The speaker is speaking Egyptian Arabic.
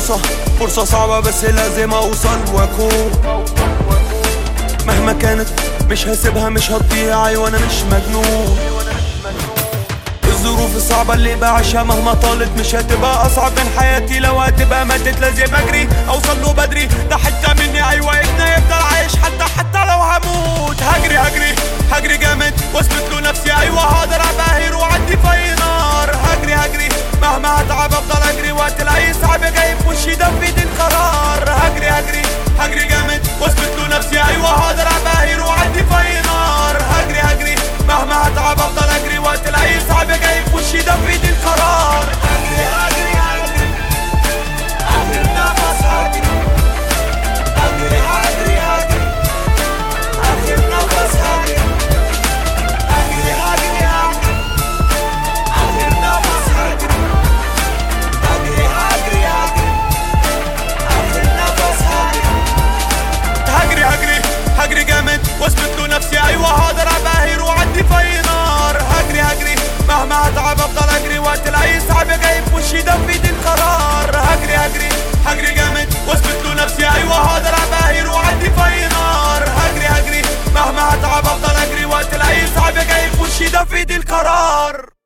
فرصة فرصة صعبة بس لازم اوصل واكون مهما كانت مش هسيبها مش هتضيع ايوه انا مش مجنون الظروف الصعبة اللي بعيشها مهما طالت مش هتبقى أصعب من حياتي لو هتبقى ماتت لازم أجري أوصل له بدري ده حتة مني أيوة ابني يفضل عايش حتى حتى لو هموت هجري هجري هجري جامد واثبت له نفسي أيوة هقدر أبهر وأعدي في نار هجري هجري مهما هتعب أفضل أجري وقت الأي صعب جاي في وشي ده في ايدي القرار هجري هجري هجري جامد واثبت له نفسي أيوة هقدر أبهر وأعدي في نار هجري هجري مهما هتعب افضل اجري وقت الاي صعب جاي في وشي ده في ايدي القرار اجري اجري اجري اخر نفس هجري اجري اجري اجري اخر نفس هجري اجري اجري اجري اخر نفس هجري اجري اجري اجري اخر نفس هجري هجري هجري هجري جامد واثبت له نفسي ايوه هقدر ابهر واعدي في نار هجري هجري مهما هتعب افضل اجري وقت الاي صعب جاي في وشي ده في ايدي القرار هجري هجري هجري جامد واثبت له نفسي ايوه هقدر ابهر واعدي في نار هجري هجري مهما هتعب افضل اجري وقت الاي صعب جاي في وشي ده في ايدي القرار